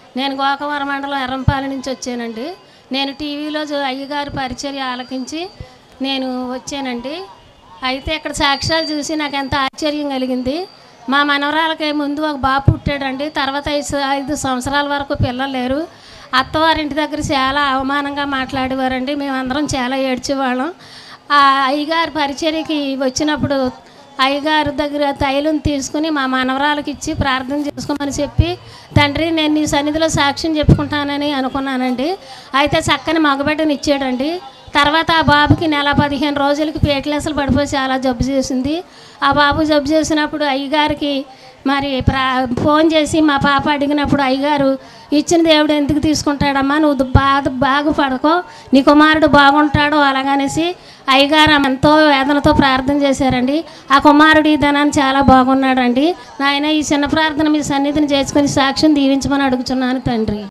నేను గోకవరం మండలం ఎర్రంపాలెం నుంచి వచ్చానండి నేను టీవీలో జో- అయ్యగారి పరిచర్య ఆలకించి నేను వచ్చానండి అయితే ఇక్కడ సాక్ష్యాలు చూసి నాకు ఎంత ఆశ్చర్యం కలిగింది మా మనవరాలకి ముందు ఒక బాబు పుట్టాడండి తర్వాత ఐదు స- ఐదు సంవత్సరాల వరకు పిల్లలు లేరు అత్తవారింటి దగ్గర చాలా అవమానంగా మాట్లాడేవారండి మేమందరం చాలా ఏడ్చేవాళ్ళం ఆ అయ్యగారి పరిచర్యకి వచ్చినప్పుడు అయ్యగారి దగ్గర తైలం తీసుకుని మా మనవరాలకి ఇచ్చి ప్రార్థన చేసుకోమని చెప్పి తండ్రి నేను నీ సన్నిధిలో సాక్ష్యం చెప్పుకుంటానని అనుకున్నానండి అయితే చక్కని మగబిడ్డని ఇచ్చాడండి తర్వాత ఆ బాబుకి నెల పదిహేను రోజులకి పేట్లేసలు పడిపోయి చాలా జబ్బు చేసింది ఆ బాబు జబ్బు చేసినప్పుడు అయ్యగారికి మరి ప్రా ఫోన్ చేసి మా పాప అడిగినప్పుడు అయ్యగారు ఇచ్చిన దేవుడు ఎందుకు తీసుకుంటాడమ్మా నువ్వు బాధ బాగుపడకో నీ కుమారుడు బాగుంటాడు అలాగనేసి అయ్యగారు ఆమె ఎంతో వేదనతో ప్రార్థన చేశారండి ఆ కుమారుడు ఈ ధనాన్ని చాలా బాగున్నాడండి నాయన ఈ చిన్న ప్రార్థన మీ సన్నిధిని చేసుకొని సాక్ష్యం దీవించమని అడుగుతున్నాను తండ్రి